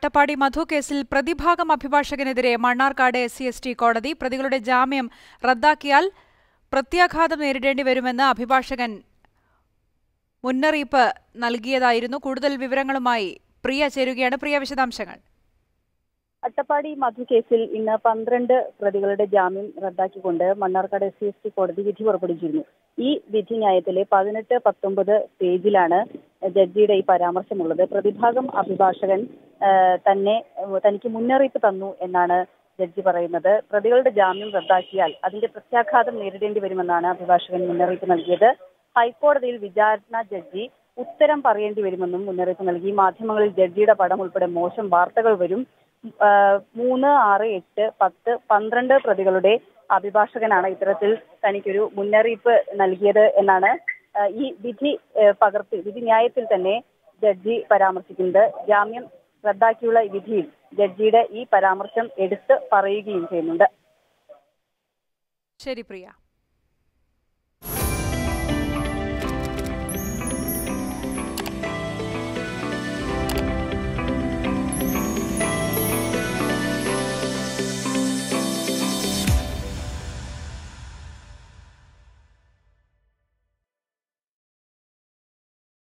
അട്ടപ്പാടി മധു കേസിൽ പ്രതിഭാഗം അഭിഭാഷകനെതിരെ Mannarkkad S C S T കോടതി പ്രതികളുടെ ജാമ്യം റദ്ദാക്കിയാൽ പ്രത്യാഘാതം നേരിടേണ്ടി വരുമെന്ന് അഭിഭാഷകൻ മുന്നറിയിപ്പ് നൽകിയതായിരുന്നു കൂടുതൽ വിവരങ്ങളുമായി പ്രിയ ചേരുകയാണ് പ്രിയ വിശദാംശങ്ങൾ അട്ടപ്പാടി മധു കേസിൽ ഇന്ന് പന്ത്രണ്ട് പ്രതികളുടെ ജാമ്യം റദ്ദാക്കിക്കൊണ്ട് Mannarkkad S C S T കോടതി വിധി പുറപ്പെടുവിച്ചിരുന്നു ഈ വിധി ന്യായത്തിലെ പതിനെട്ട് പത്തൊമ്പത് പേജിലാണ് ജഡ്ജിയുടെ ഈ പരാമർശമുള്ളത് പ്രതിഭാഗം അഭിഭാഷകൻ ആ, തന്നെ ആ, തനിക്ക് മുന്നറിയിപ്പ് തന്നു എന്നാണ് ജഡ്ജി പറയുന്നത് പ്രതികളുടെ ജാമ്യം റദ്ദാക്കിയാൽ അതിന്റെ പ്രത്യാഘാതം നേരിടേണ്ടി വരുമെന്നാണ് അഭിഭാഷകൻ മുന്നറിയിപ്പ് നൽകിയത് ഹൈക്കോടതിയിൽ വിചാരണ ജഡ്ജി ഉത്തരം പറയേണ്ടി വരുമെന്നും മുന്നറിയിപ്പ് നൽകി മാധ്യമങ്ങളിൽ ജഡ്ജിയുടെ പടം ഉൾപ്പെടെ മോശം വാർത്തകൾ വരും ആ, മൂന്ന് ആറ് എട്ട് പത്ത് പന്ത്രണ്ട് പ്രതികളുടെ അഭിഭാഷകനാണ് ഇത്തരത്തിൽ തനിക്കൊരു മുന്നറിയിപ്പ് നൽകിയത് എന്നാണ് ആ, ഈ വിധി ആ, പകർത്തി വിധി ന്യായത്തിൽ തന്നെ ജഡ്ജി പരാമർശിക്കുന്നത് ജാമ്യം റദ്ദാക്കിയുള്ള ഈ വിധിയിൽ ജഡ്ജിയുടെ ഈ പരാമർശം എടുത്ത് പറയുകയും ചെയ്യുന്നുണ്ട് ശരി പ്രിയ